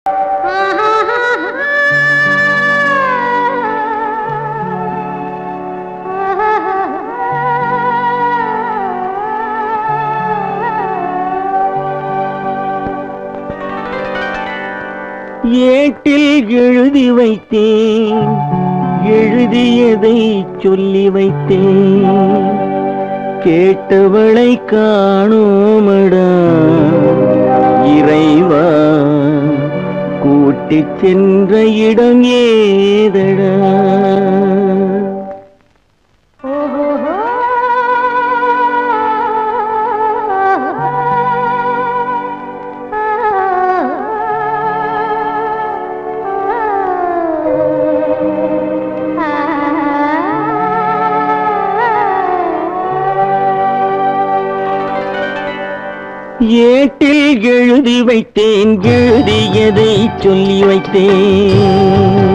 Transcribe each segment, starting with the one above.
ஏட்டில் எழுதி வைத்தேன் எழுதியதை சொல்லி வைத்தேன் கேட்டவளை காணோமடா இறைவா கூட்டிச் சென்ற இடம் ஏதடா ஏட்டில் எழுதி வைத்தேன் எழுதியதை சொல்லி வைத்தேன்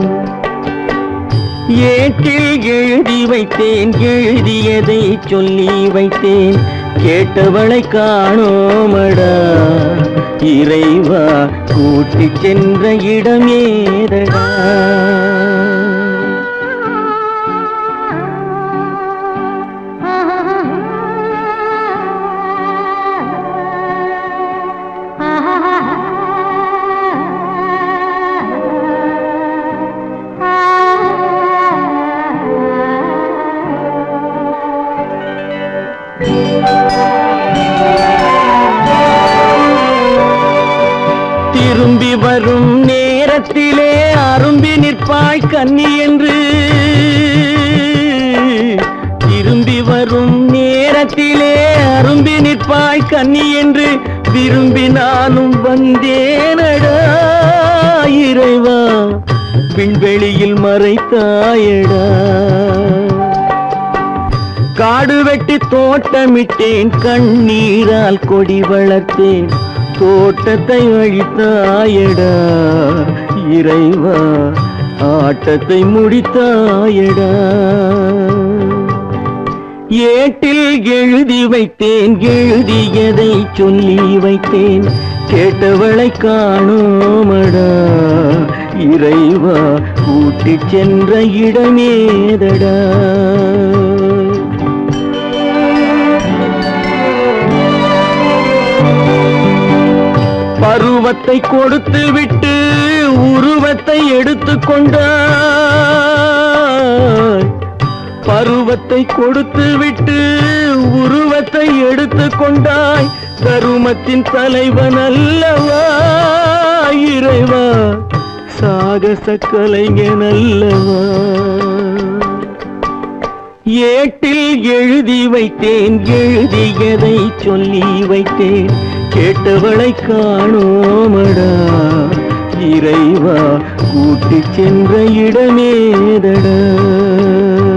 ஏட்டில் எழுதி வைத்தேன் எழுதியதை சொல்லி வைத்தேன் கேட்டவளை காணோமடா இறைவா கூட்டிச் சென்ற இடம் ஏதடா திரும்பி வரும் நேரத்திலே அரும்பி நிற்பாய் கன்னி என்று திரும்பி வரும் நேரத்திலே அரும்பி நிற்பாய் கன்னி என்று விரும்பி நானும் வந்தேனடா இறைவா விண்வெளியில் மறைத்தாயடா காடு வெட்டி தோட்டமிட்டேன் கண்ணீரால் கொடி வளர்த்தேன் தோட்டத்தை அழித்தாயடா இறைவா ஆட்டத்தை முடித்தாயடா ஏட்டில் எழுதி வைத்தேன் எழுதியதை சொல்லி வைத்தேன் கேட்டவளை காணோமடா இறைவா கூட்டிச் சென்ற இடமேதடா பருவத்தை கொடுத்து விட்டு உருவத்தை எடுத்துக் கொண்டாய் பருவத்தை கொடுத்து விட்டு உருவத்தை எடுத்துக் கொண்டாய் தருமத்தின் தலைவன் அல்லவா இறைவா சாகச கலைஞன் அல்லவா ஏட்டில் எழுதி வைத்தேன் எழுதியதை சொல்லி வைத்தேன் கேட்டவளை காணோமடா இறைவா கூட்டிச் சென்ற இடமேதடா